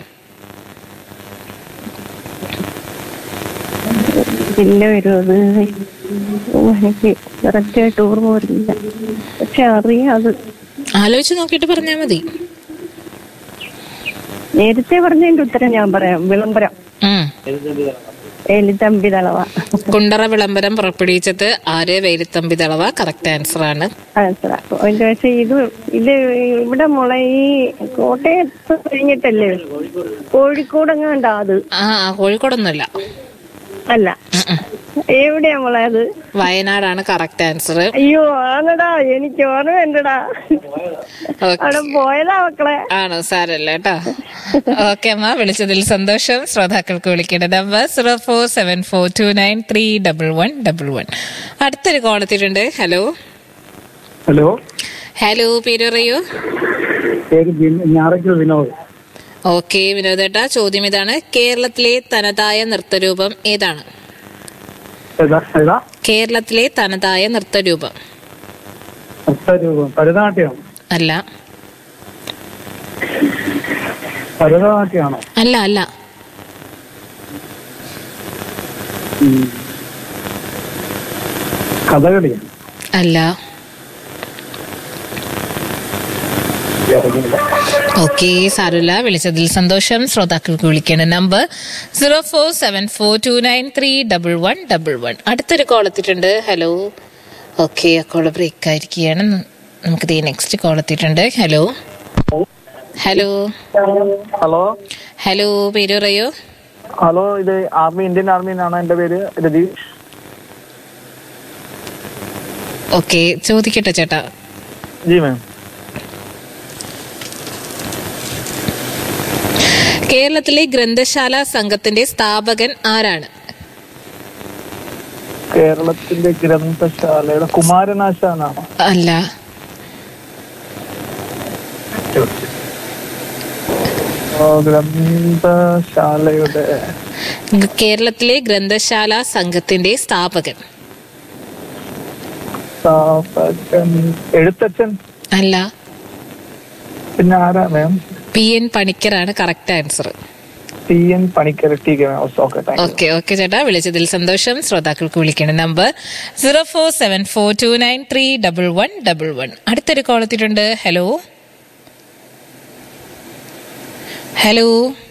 ജില്ല വരുന്നത് ഓ, എനിക്ക് കറക്റ്റായിട്ട് ഓർമ്മ വരുന്നില്ല പക്ഷെ അറിയാം അത് ആലോചിച്ച് നോക്കിയിട്ട് പറഞ്ഞാൽ മതി നേരത്തെ പറഞ്ഞതിന്റെ ഉത്തരം ഞാൻ പറയാം വിളംബരം ഉം. എലിത്തമ്പി തളവ കുണ്ടറ വിളംബരം പുറപ്പെടുവിച്ചത് ആര് വേലിത്തമ്പി തളവ കറക്റ്റ് ആൻസർ ആണ് മനസ്സിലാക്കും അതിന്റെ പക്ഷെ ഇത് ഇത് ഇവിടെ മോളെ ഈ കോട്ടയത്ത് കഴിഞ്ഞിട്ടല്ലേ കോഴിക്കോട് എങ്ങാണ്ടാ അത് ആ ആ, കോഴിക്കോടൊന്നുമല്ല അല്ല എവിടെയാ മോളെ അത് വയനാടാണ് കറക്റ്റ് ആൻസർ അയ്യോ ആണടാ എനിക്ക് ഓർമ്മയുണ്ടടാ അവിടെ പോയതാ മക്കളെ ആണോ സാരല്ല കേട്ടോ ഓക്കെ അമ്മ വിളിച്ചതിൽ സന്തോഷം ശ്രോതാക്കൾക്ക് വിളിക്കേണ്ട number zero four seven four two nine three double one double one അടുത്തൊരു കോൾ എത്തിയിട്ടുണ്ട് ഹലോ ഹലോ ഹലോ പേര് പറയൂ പേര് ഞായറാഴ്ച വിനോദ് ഓക്കെ വിനോദേട്ടാ ചോദ്യം ഇതാണ് കേരളത്തിലെ തനതായ നൃത്തരൂപം ഏതാണ് ഏതാ ഏതാ കേരളത്തിലെ തനതായ നൃത്തരൂപം നൃത്തരൂപം ഭരതനാട്യം അല്ല ഭരതനാട്യമാണോ അല്ല അല്ല കഥകളി അല്ല ഓക്കെ സാരമില്ല വിളിച്ചതിൽ സന്തോഷം ശ്രോതാക്കൾക്ക് വിളിക്കേണ്ട number zero four seven four two nine three double one double one അടുത്തൊരു കോൾ എത്തിയിട്ടുണ്ട് ഹലോ ഓക്കെ ആ കോൾ ബ്രേക്ക് ആയിരിക്കുകയാണ് നമുക്ക് ദേ നെക്സ്റ്റ് കോൾ എത്തിയിട്ടുണ്ട് ഹലോ ഹലോ ഹലോ ഹലോ പേര് പറയോ ഹലോ ഇത് ആർമി ഇന്ത്യൻ ആർമിന്നാണ് എന്റെ പേര് രതീഷ് ഓക്കെ ചോദിക്കട്ടെ ചേട്ടാ ജി മാം കേരളത്തിലെ ഗ്രന്ഥശാല സംഘത്തിന്റെ സ്ഥാപകൻ ആരാണ് കേരളത്തിന്റെ ഗ്രന്ഥശാലയുടെ കുമാരനാശാനാണോ അല്ല ഓ, ഗ്രന്ഥശാലയുടെ കേരളത്തിലെ ഗ്രന്ഥശാല സംഘത്തിന്റെ സ്ഥാപകൻ സ്ഥാപകൻ എഴുത്തച്ഛൻ അല്ല പിന്നെ ആരാ മാം പി എൻ പണിക്കറാണ് correct answer T N Panicker T K ma'am okay thank you okay okay ചേട്ടാ വിളിച്ചതിൽ സന്തോഷം ശ്രോതാക്കൾക്ക് വിളിക്കേണ്ട number zero four seven four two nine three double one double one അടുത്തൊരു കോൾ എത്തിയിട്ടുണ്ട് hello hello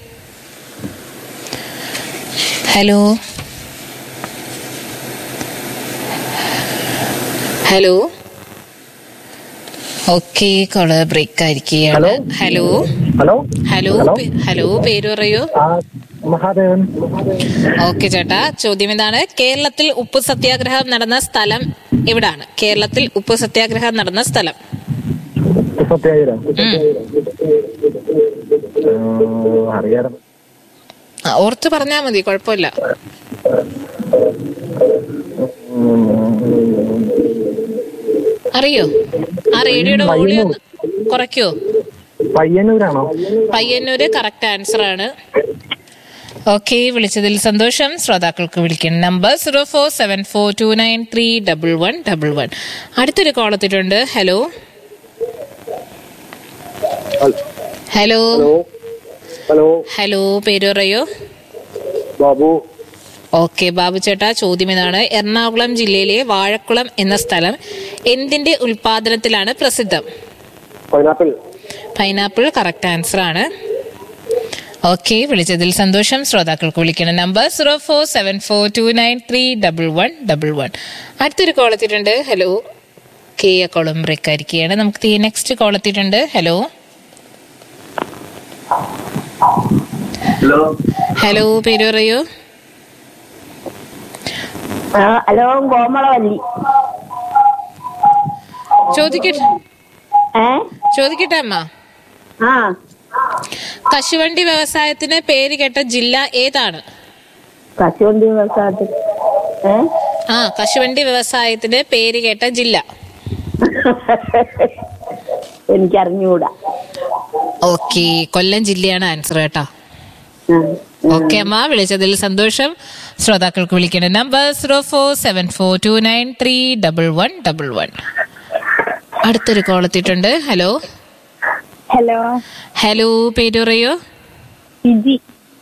hello hello okay call break ആയിരിക്കുകയാണ് hello hello hello പേ- hello പേര് പറയൂ ആ മഹാദേവൻ ഓക്കെ ചേട്ടാ ചോദ്യം എന്താണ് കേരളത്തിൽ ഉപ്പ് സത്യാഗ്രഹം നടന്ന സ്ഥലം എവിടാണ് കേരളത്തിൽ ഉപ്പ് സത്യാഗ്രഹം നടന്ന സ്ഥലം സത്യാഗ്രഹം ഉം. അറിയാം ആ, ഓർത്ത് പറഞ്ഞാ മതി കുഴപ്പമില്ല അറിയോ ആ റേഡിയോയുടെ വോളിയം ഒന്ന് കുറയ്ക്കോ പയ്യന്നൂരാണോ പയ്യന്നൂര് കറക്റ്റ് ആൻസർ ആണ് ഓക്കെ വിളിച്ചതിൽ സന്തോഷം ശ്രോതാക്കൾക്ക് വിളിക്കണം number zero four seven four two nine three double one double one അടുത്തൊരു കോൾ എത്തിയിട്ടുണ്ട് ഹലോ ഹലോ ഹലോ ഹലോ പേര് പറയോ ബാബു ഓക്കെ ബാബു ചേട്ടാ ചോദ്യം ഇതാണ് എറണാകുളം ജില്ലയിലെ വാഴക്കുളം എന്ന സ്ഥലം എന്തിന്റെ ഉൽപാദനത്തിലാണ് പ്രസിദ്ധം പൈനാപ്പിൾ പൈനാപ്പിൾ കറക്റ്റ് ആൻസർ ആണ് ഓക്കെ വിളിച്ചതിൽ സന്തോഷം ശ്രോതാക്കൾക്ക് വിളിക്കണം number zero four seven four two nine three double one double one അടുത്തൊരു കോൾ എത്തിയിട്ടുണ്ട് ഹലോ കെ എ കോളം ബ്രേക്ക് ആയിരിക്കുകയാണ് നമുക്ക് നെക്സ്റ്റ് കോൾ എത്തിയിട്ടുണ്ട് ഹലോ ഹലോ ഹലോ പേര് പറയൂ ഹലോ കോമളവല്ലി ചോദിക്കട്ടെ ഏ ചോദിക്കട്ടെ അമ്മ ആ കശുവണ്ടി വ്യവസായത്തിന് പേര് കേട്ട ജില്ല ഏതാണ് കശുവണ്ടി വ്യവസായത്തിൽ ഏ ആ കശുവണ്ടി വ്യവസായത്തിന് പേര് കേട്ട ജില്ല എനിക്ക് അറിഞ്ഞുകൂടാ ഓക്കെ കൊല്ലം ജില്ലയാണ് ആൻസർ കേട്ടോ ആ, ഓക്കെ അമ്മ വിളിച്ചതിൽ സന്തോഷം ശ്രോതാക്കൾക്ക് വിളിക്കേണ്ട number zero four seven four two nine three double one double one അടുത്തൊരു കോൾ എത്തിയിട്ടുണ്ട് ഹലോ ഹലോ ഹലോ പേര് പറയോ ഇജി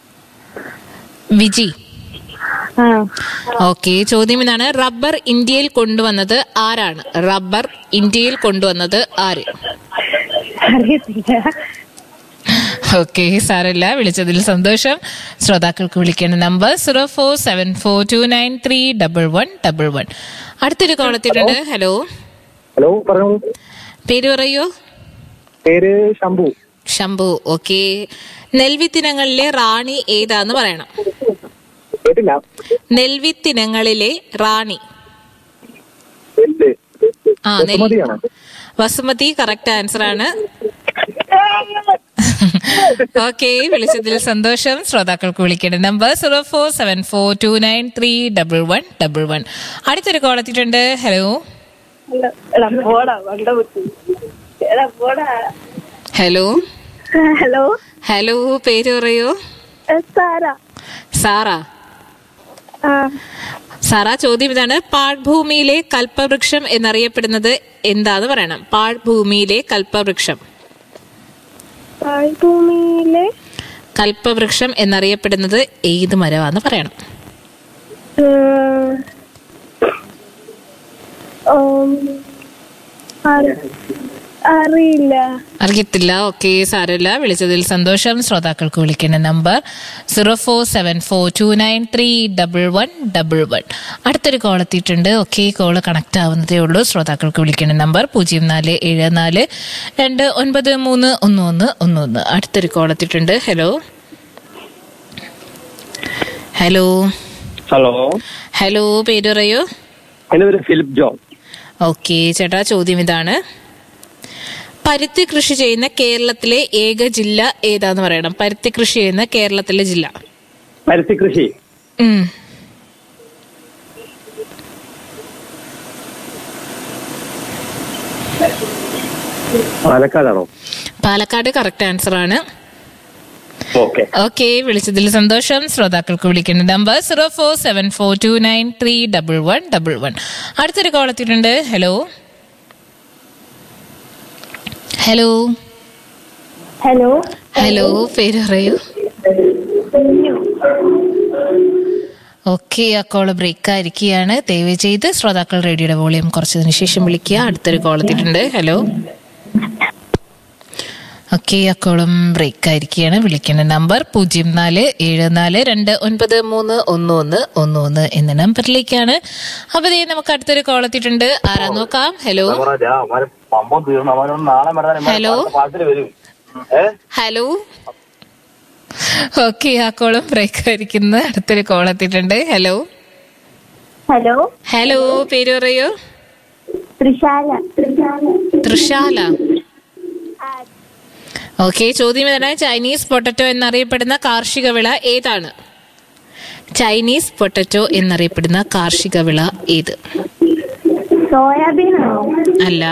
വിജി ആ ഓക്കെ ചോദ്യം ഇതാണ് റബ്ബർ ഇന്ത്യയിൽ കൊണ്ടുവന്നത് ആരാണ് റബ്ബർ ഇന്ത്യയിൽ കൊണ്ടുവന്നത് ആര് അറിയത്തില്ല ഓക്കെ സാരല്ല വിളിച്ചതിൽ സന്തോഷം ശ്രോതാക്കൾക്ക് വിളിക്കേണ്ട number zero four seven four two nine three double one double one അടുത്തൊരു കോൾ എത്തിയിട്ടുണ്ട് ഹലോ ഹലോ പറഞ്ഞോളൂ പേര് പറയോ പേര് ശംഭു ശംഭു ഓക്കെ നെൽവിത്തിനങ്ങളിലെ റാണി ഏതാന്ന് പറയണം കേട്ടില്ല നെൽവിത്തിനങ്ങളിലെ റാണി എന്ത് ആ നെൽ ബസുമതിയാണോ വസുമതി കറക്റ്റ് ആൻസർ ആണ് ഓക്കെ വിളിച്ചതിൽ സന്തോഷം ശ്രോതാക്കൾക്ക് വിളിക്കേണ്ട number zero four seven four two nine three double one double one അടുത്തൊരു കോൾ എത്തിയിട്ടുണ്ട് ഹലോ എടാ പോടാ വണ്ട കുത്തി എടാ പോടാ ഹലോ ഹലോ ഹലോ പേര് പറയോ സാര സാറ ആ സാറ ചോദ്യം ഇതാണ് പാഴ്ഭൂമിയിലെ കൽപ്പവൃക്ഷം എന്നറിയപ്പെടുന്നത് എന്താന്ന് പറയണം പാഴ്ഭൂമിയിലെ കൽപ്പവൃക്ഷം താഴ്ഭൂമിയിലെ കൽപ്പവൃക്ഷം എന്നറിയപ്പെടുന്നത് ഏത് മരമാന്ന് പറയണം ഏഹ്, ഉം, അറി- അറിയില്ല അറിയത്തില്ല ഓക്കെ സാരമില്ല വിളിച്ചതിൽ സന്തോഷം ശ്രോതാക്കൾക്ക് വിളിക്കേണ്ട number zero four seven four two nine three double one double one അടുത്തൊരു കോൾ എത്തിയിട്ടുണ്ട് ഓക്കെ കോള് കണക്ട് ആവുന്നതേ ഉള്ളൂ ശ്രോതാക്കൾക്ക് വിളിക്കേണ്ട നമ്പർ പൂജ്യം നാല് ഏഴ് നാല് രണ്ട് ഒൻപത് മൂന്ന് ഒന്ന് ഒന്ന് ഒന്ന് ഒന്ന് അടുത്തൊരു കോൾ എത്തിയിട്ടുണ്ട് ഹലോ ഹലോ ഹലോ ഹലോ പേര് പറയൂ എന്റെ പേര് ഫിലിപ്പ് ജോൺ ഓക്കെ ചേട്ടാ ചോദ്യം ഇതാണ് പരുത്തി കൃഷി ചെയ്യുന്ന കേരളത്തിലെ ഏക ജില്ല ഏതാന്ന് പറയണം പരുത്തി കൃഷി ചെയ്യുന്ന കേരളത്തിലെ ജില്ല പരുത്തി കൃഷി ഉം. പാലക്കാടാണോ പാലക്കാട് കറക്റ്റ് ആൻസർ ആണ് ഓക്കെ ഓക്കെ വിളിച്ചതിൽ സന്തോഷം ശ്രോതാക്കൾക്ക് വിളിക്കേണ്ട number zero four seven four two nine three double one double one അടുത്തൊരു കോൾ എത്തിയിട്ടുണ്ട് ഹലോ ഹലോ ഹലോ ഹലോ പേര് പറയൂ ഓക്കെ ആ കോള് ബ്രേക്ക് ആയിരിക്കുകയാണ് ദയവ് ചെയ്ത് ശ്രോതാക്കൾ റേഡിയോയുടെ വോളിയം കുറച്ചതിന് ശേഷം വിളിക്കുക അടുത്തൊരു കോൾ എത്തിയിട്ടുണ്ട് ഹലോ ഓക്കെ ആ കോളും ബ്രേക്ക് ആയിരിക്കുകയാണ് വിളിക്കേണ്ട നമ്പർ പൂജ്യം നാല് ഏഴ് നാല് രണ്ട് ഒൻപത് മൂന്ന് ഒന്ന് ഒന്ന് ഒന്ന് ഒന്ന് എന്ന നമ്പറിലേക്കാണ് അപ്പൊ ദേ നമുക്ക് അടുത്തൊരു കോൾ എത്തിയിട്ടുണ്ട് ആരാ നോക്കാം ഹലോ പമ്പം തീർന്നു അവനൊന്ന് നാളെ മരുന്നാൻ ഹലോ. പാട്ടിൽ വരും ഏ ഹലോ ഓക്കെ ആ കോളും ബ്രേക്ക് ആയിരിക്കുന്ന അടുത്തൊരു കോൾ എത്തിയിട്ടുണ്ട് ഹലോ ഹലോ ഹലോ പേര് പറയൂ തൃശാല തൃശാല ഓക്കെ ചോദ്യം ഇതാണ് ചൈനീസ് പൊട്ടറ്റോ എന്നറിയപ്പെടുന്ന കാർഷിക വിള ഏതാണ് ചൈനീസ് പൊട്ടറ്റോ എന്നറിയപ്പെടുന്ന കാർഷിക വിള ഏത് സോയാബീൻ ആണോ അല്ല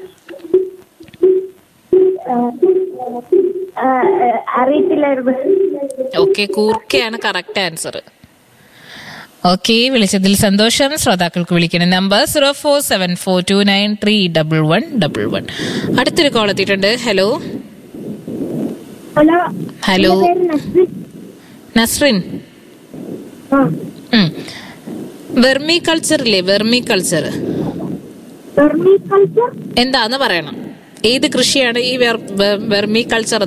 അറിയത്തില്ലായിരുന്നു ഓക്കെ കൂർക്കയാണ് കറക്റ്റ് ആൻസർ ഓക്കെ വിളിച്ചതിൽ സന്തോഷം ശ്രോതാക്കൾക്ക് വിളിക്കുന്ന number zero four seven four two nine three double one double one അടുത്തൊരു കോൾ എത്തിയിട്ടുണ്ട് ഹലോ ഹലോ ഹലോ പേര് നസ്രിൻ. നസ്രിൻ ആ വെർമി കൾച്ചർ ഇല്ലേ വെർമി കൾച്ചർ വെർമി കൾച്ചർ എന്താന്ന് പറയണം ഏത് കൃഷിയാണ് ഈ വെർ- വെ- വെർമി കൾച്ചർ എന്ന്